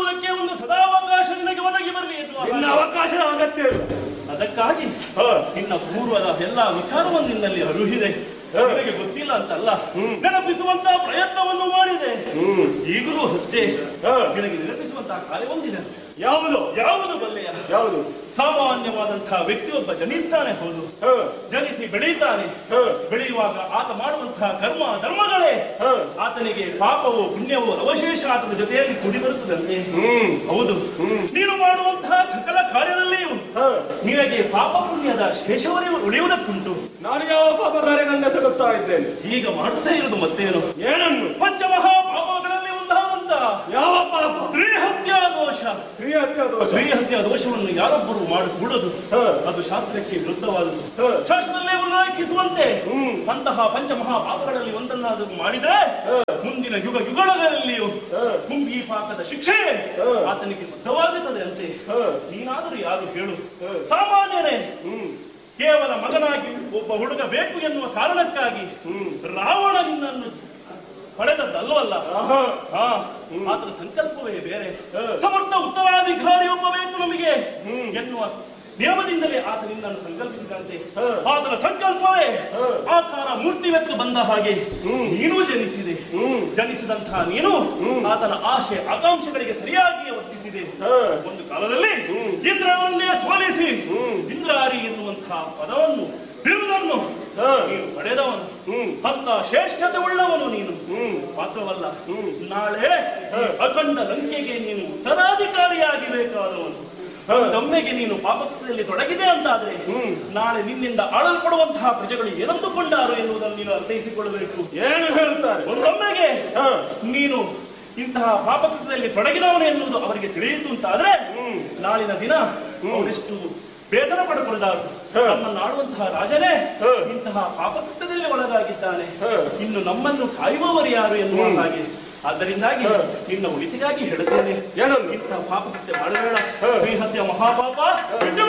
ಮಾಡುವುದಕ್ಕೆ ಒಂದು ಸದಾವಕಾಶ ನಿನಗೆ ಒದಗಿ ಬರಲಿ ಎನ್ನುವ ನಿನ್ನ ಹಾಗೆ. ಅವಕಾಶದ ಅಗತ್ಯ ಇಲ್ಲ ಅದಕ್ಕಾಗಿ ಹ. ನಿನ್ನ ಪೂರ್ವದ ಎಲ್ಲಾ ವಿಚಾರವನ್ನು ನಿನ್ನಲ್ಲಿ ಅರುಹಿದೆ ಹ. ನಿನಗೆ ಗೊತ್ತಿಲ್ಲ ಅಂತಲ್ಲ ನೆನಪಿಸುವಂತ ಪ್ರಯತ್ನವನ್ನು ಮಾಡಿದೆ ಹ್ಮ್ ಈಗಲೂ ಅಷ್ಟೇ ಹ. ನಿನಗೆ ನೆನಪಿಸುವಂತಹ ಕಾರ್ಯ ಒಂದಿದೆ ಯಾವುದು ಯಾವುದು ಬಲ್ಲೆಯ ಯಾವುದು ಸಾಮಾನ್ಯವಾದಂತಹ ವ್ಯಕ್ತಿಯೊಬ್ಬ ಜನಿಸ್ತಾನೆ ಹೌದು ಹ ಜನಿಸಿ ಬೆಳೀತಾನೆ ಹ. ಬೆಳೆಯುವಾಗ ಆತ ಮಾಡುವಂತಹ ಕರ್ಮ ಧರ್ಮಗಳೇ ಹ. ಆತನಿಗೆ ಪಾಪವೋ ಪುಣ್ಯವೋ ಅವಶೇಷ ಆತನ ಜೊತೆಯಲ್ಲಿ ಕುಡಿ ಬರುತ್ತದಂತೆ ಹ್ಮ್ ಹೌದು ನೀನು ಮಾಡುವಂತಹ ಸಕಲ ಕಾರ್ಯದಲ್ಲಿಯೂ ಹ ನಿನಗೆ ಪಾಪ ಪುಣ್ಯದ ಶೇಷವೇ ಉಳಿಯುವುದಕ್ಕುಂಟು ನಾನು ಯಾವ ಪಾಪ ಕಾರ್ಯಗನ್ನೆಸಗುತ್ತಾ ಇದ್ದೇನೆ ಈಗ ಮಾಡುತ್ತಾ ಇರುವುದು ಮತ್ತೇನು ಏನನ್ನು ಪಂಚಮಹಾ ಪಾಪಗಳಲ್ಲಿ ಒಂದಾದಂತ ಯಾವ ಪಾಪ ಸ್ತ್ರೀ ಹತ್ಯಾ ದೋಷ ಸ್ತ್ರೀ ಹತ್ಯೆ ದೋಷ ಸ್ತ್ರೀ ಹತ್ಯಾ ದೋಷವನ್ನು ಯಾರೊಬ್ಬರು ಮಾಡಕೂಡದು ಹ. ಅದು ಶಾಸ್ತ್ರಕ್ಕೆ ವಿರುದ್ಧವಾದದ್ದು ಹ. ಶಾಸ್ತ್ರದಲ್ಲೇ ಉಲ್ಲೇಖಿಸುವಂತೆ ಹ್ಮ್. ಅಂತಹ ಪಂಚಮಹಾ ಪಾಪಗಳಲ್ಲಿ ಒಂದನ್ನಾದರೂ ಮಾಡಿದ್ರೆ ಹ. ಮುಂದಿನ ಯುಗ ಯುಗಗಳಲ್ಲಿಯೂ ಹ. ಕುಂಭಿ ಪಾಪದ ಶಿಕ್ಷೆ ಹ. ಆತನಿಗೆ ಬದ್ಧವಾಗುತ್ತದೆ ಅಂತೆ ಹ. ನೀನಾದರೂ ಯಾರು ಹೇಳು ಹ. ಸಾಮಾನ್ಯನೇ ಹ್ಮ್ ಕೇವಲ ಮಗನಾಗಿ ಒಬ್ಬ ಹುಡುಗ ಬೇಕು ಎನ್ನುವ ಕಾರಣಕ್ಕಾಗಿ ಹ್ಮ್. ರಾವಣ ನಿನ್ನನ್ನು ಪಡೆದದ್ದಲ್ವಲ್ಲ ಆಹಾ ಹಾ ಆತನ ಸಂಕಲ್ಪವೇ ಬೇರೆ ಹ. ಸಮರ್ಥ ಉತ್ತರಾಧಿಕಾರಿ ಒಬ್ಬ ಬೇಕು ನಮಗೆ ಹ್ಮ್. ಎನ್ನುವ ನಿಯಮದಿಂದಲೇ ಆತ ನಿನ್ನನ್ನು ಸಂಕಲ್ಪಿಸಿದಂತೆ ಹ. ಆತನ ಸಂಕಲ್ಪವೇ ಹ. ಆಕಾರ ಮೂರ್ತಿವೆತ್ತು ಬಂದ ಹಾಗೆ ಹ್ಮ್. ನೀನು ಜನಿಸಿದೆ ಹ್ಮ್. ಜನಿಸಿದಂತಹ ನೀನು ಹ್ಮ್. ಆತನ ಆಶೆ ಆಕಾಂಕ್ಷೆಗಳಿಗೆ ಸರಿಯಾಗಿ ವರ್ತಿಸಿದೆ ಹ. ಒಂದು ಕಾಲದಲ್ಲಿ ಹ್ಮ್. ಇಂದ್ರನನ್ನೇ ಸೋಲಿಸಿ ಹ್ಮ್. ಇಂದ್ರಾರಿ ಎನ್ನುವಂತಹ ಪದವನ್ನು ಬಿರುದನ್ನು ಹ. ನೀನು ಪಡೆದವನು ಹ್ಮ್. ಅಂತ ಶ್ರೇಷ್ಠತೆ ಉಳ್ಳವನು ನೀನು ಹ್ಮ್. ಮಾತ್ರವಲ್ಲ ಹ್ಮ್. ನಾಳೆ ಈ ಅಖಂಡ ಲಂಕೆಗೆ ನೀನು ಉತ್ತರಾಧಿಕಾರಿಯಾಗಿ ಬೇಕಾದವನು ಹ. ದಮ್ಮೆಗೆ ನೀನು ಪಾಪದಲ್ಲಿ ತೊಡಗಿದೆ ಅಂತಾದ್ರೆ ಹ್ಮ್. ನಾಳೆ ನಿನ್ನಿಂದ ಆಳಲ್ಪಡುವಂತಹ ಪ್ರಜೆಗಳು ಏನಂದುಕೊಂಡಾರು ಎನ್ನುವುದನ್ನು ನೀನು ಅರ್ಥೈಸಿಕೊಳ್ಳಬೇಕು ಏನು ಹೇಳ್ತಾರೆ ಒಂದೊಮ್ಮೆಗೆ ಹ ನೀನು ಇಂತಹ ಪಾಪಕೃತ್ಯದಲ್ಲಿ ತೊಡಗಿದವನು ಎನ್ನುವುದು ಅವರಿಗೆ ತಿಳಿಯಿತು ಅಂತಾದ್ರೆ ಹ್ಮ್. ನಾಳಿನ ದಿನ ಅವರೆಷ್ಟು ಬೇಸರ ಪಡೆದುಕೊಂಡಾರು ಹ. ನಮ್ಮನ್ನು ಆಳುವಂತಹ ರಾಜನೇ ಹ. ಇಂತಹ ಪಾಪಕೃತ್ಯದಲ್ಲಿ ಒಳಗಾಗಿದ್ದಾನೆ ಹ. ಇನ್ನು ನಮ್ಮನ್ನು ಕಾಯುವವರು ಯಾರು ಎನ್ನುವ ಹ್ಮ್. ಹಾಗೆ ಆದ್ದರಿಂದಾಗಿ ಹ. ನಿನ್ನ ಉಳಿತಿಗಾಗಿ ಹೇಳುತ್ತೇನೆ ಏನನ್ನು ಇಂತಹ ಪಾಪಕೃತ್ಯ ಮಾಡಬೇಡ ಹ. ಶ್ರೀಹತ್ಯ ಮಹಾಪಾಪ ಬಿಟ್ಟು